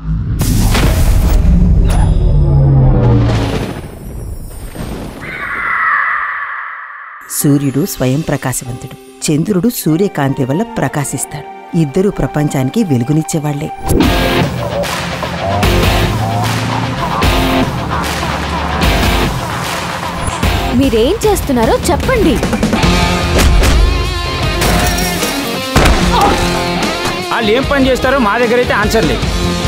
సూర్యుడు స్వయం ప్రకాశవంతుడు చంద్రుడు సూర్యకాంతి వల్ల ప్రకాశిస్తాడు ఇద్దరు ప్రపంచానికి వెలుగునిచ్చేవాళ్లే మీరేం చేస్తున్నారో చెప్పండి వాళ్ళు ఏం పని చేస్తారో మా దగ్గర అయితే ఆన్సర్ లేదు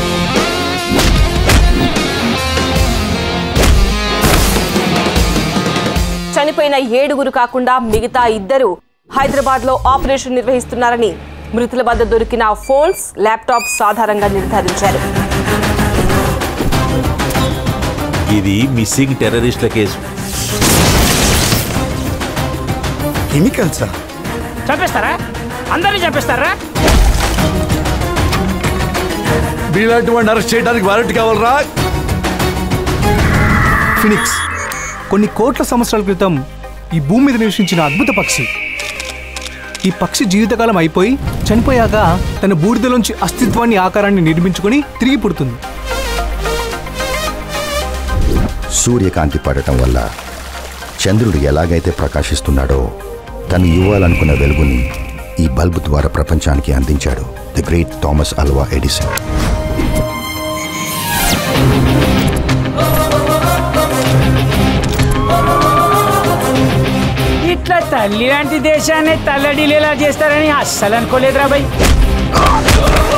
చనిపోయిన ఏడుగురు కాకుండా మిగతా ఇద్దరు హైదరాబాద్ లో ఆపరేషన్ నిర్వహిస్తున్నారని మృతుల వద్ద దొరికిన ఫోన్స్ ల్యాప్టాప్స్ ఆధారంగా నిర్ధారించారు ఇది మిస్సింగ్ టెర్రరిస్టుల కేసు కెమికల్సా చంపేస్తారా అందరినీ చంపేస్తారా మీలాంటి వాడిని అరెస్ట్ చేయడానికి వారెంట్ కావాలరా ఫినిక్స్ కొన్ని కోట్ల సంవత్సరాల క్రితం ఈ భూమి మీద నివసించిన అద్భుత పక్షి ఈ పక్షి జీవితకాలం అయిపోయి చనిపోయాక తన బూడిదలోంచి అస్తిత్వాన్ని ఆకారాన్ని నిర్మించుకొని తిరిగి పుడుతుంది సూర్యకాంతి పడటం వల్ల చంద్రుడు ఎలాగైతే ప్రకాశిస్తున్నాడో తను ఇవ్వాలనుకున్న వెలుగుని ఈ బల్బు ద్వారా ప్రపంచానికి అందించాడు the great Thomas Alva Edison ఇట్లా తల్లి లాంటి దేశాన్ని తల్లడిల్లేలా చేస్తారని అస్సలు అనుకోలేదురా బై